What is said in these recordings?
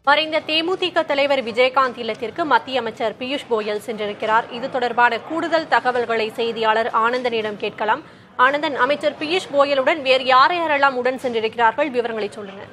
மறைந்த தேமுதிக தலைவர் விஜயகாந்த் இல்லத்திற்கு மத்திய அமைச்சர் பியூஷ் கோயல் சென்றிருக்கிறார் இது தொடர்பான கூடுதல் தகவல்களை செய்தியாளர் ஆனந்தனிடம் கேட்கலாம் ஆனந்தன் அமைச்சர் பியூஷ் கோயலுடன் வேறு யார் யாரெல்லாம் உடன் சென்றிருக்கிறார்கள் விவரங்களை சொல்லுங்க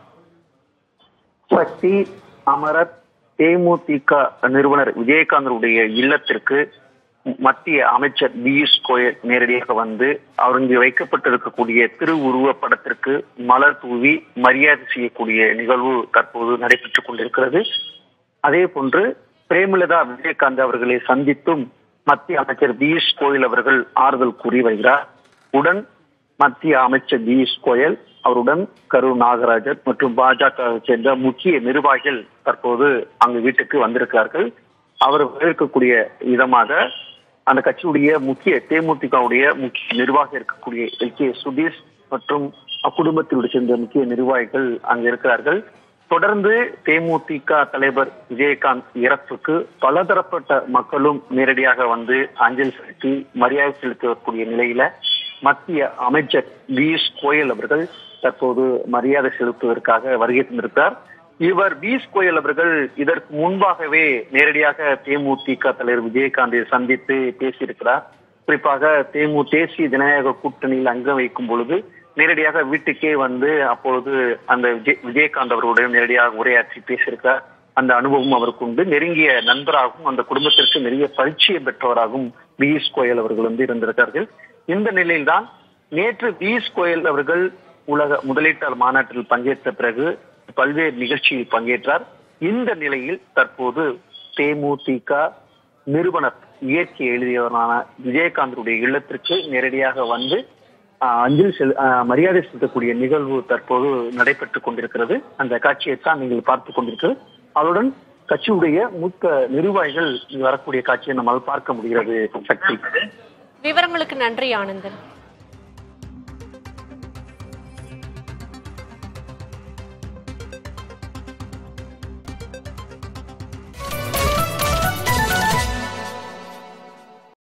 சக்தி அமரத் தேமுதிக நிறுவனர் விஜயகாந்தருடைய இல்லத்திற்கு மத்திய அமைச்சர் பியூஷ் கோயல் நேரடியாக வந்து அங்கு வைக்கப்பட்டிருக்கக்கூடிய திருவுருவ படத்திற்கு மலர் தூவி மரியாதை செய்யக்கூடிய நிகழ்வு தற்போது நடைபெற்றுக் கொண்டிருக்கிறது அதே போன்று பிரேமலதா விஜயகாந்த் அவர்களை சந்தித்தும் மத்திய அமைச்சர் பியூஷ் கோயல் அவர்கள் ஆறுதல் கூறி வருகிறார் உடன் மத்திய அமைச்சர் பியூஷ் கோயல் அவருடன் கரு நாகராஜன் மற்றும் பாஜகவை சேர்ந்த முக்கிய நிர்வாகிகள் தற்போது அங்கு வீட்டுக்கு வந்திருக்கிறார்கள் அவர் வரவேற்கக்கூடிய விதமாக அந்த கட்சியுடைய முக்கிய தேமுதிகவுடைய முக்கிய நிர்வாகி இருக்கக்கூடிய எல் கே சுதீஷ் மற்றும் அக்குடும்பத்தினுடைய சேர்ந்த முக்கிய நிர்வாகிகள் அங்கு இருக்கிறார்கள் தொடர்ந்து தேமுதிக தலைவர் விஜயகாந்த் இறப்புக்கு பலதரப்பட்ட மக்களும் நேரடியாக வந்து அஞ்சலி செலுத்தி மரியாதை செலுத்தக்கூடிய நிலையில மத்திய அமைச்சர் பியூஷ் கோயல் அவர்கள் தற்போது மரியாதை செலுத்துவதற்காக வருகை தந்திருக்கிறார் இவர் பியூஷ் கோயல் அவர்கள் இதற்கு முன்பாகவே நேரடியாக தேமுதிக தலைவர் விஜயகாந்தை சந்தித்து பேசியிருக்கிறார் குறிப்பாக தேமு தேசிய ஜனநாயக கூட்டணியில் அங்கம் வைக்கும் பொழுது நேரடியாக வீட்டுக்கே வந்து அப்பொழுது அந்த விஜய் விஜயகாந்த் அவர்களுடன் நேரடியாக உரையாற்றி பேசியிருக்கிறார் அந்த அனுபவம் அவருக்கு உண்டு நெருங்கிய நண்பராகவும் அந்த குடும்பத்திற்கு நிறைய பரிச்சயம் பெற்றவராகவும் பியூஷ் கோயல் அவர்கள் வந்து இருந்திருக்கார்கள் இந்த நிலையில்தான் நேற்று பியூஷ் கோயல் அவர்கள் உலக முதலீட்டாளர் மாநாட்டில் பங்கேற்ற பிறகு பல்வேறு நிகழ்ச்சியில் பங்கேற்றார் இந்த நிலையில் தற்போது தேமுதிக நிறுவனர் இயற்கை எழுதியவரான விஜயகாந்தருடைய இல்லத்திற்கு நேரடியாக வந்து ஆஹ், அஞ்சலி செல் ஆஹ், மரியாதை செலுத்தக்கூடிய நிகழ்வு தற்போது நடைபெற்றுக் கொண்டிருக்கிறது அந்த காட்சியை தான் நீங்கள் பார்த்துக் கொண்டிருக்கிறது அவருடன் கட்சியுடைய மூத்த நிர்வாகிகள் இங்கு வரக்கூடிய காட்சியை நம்மால் பார்க்க முடிகிறது சக்தி விவரங்களுக்கு நன்றி ஆனந்தன்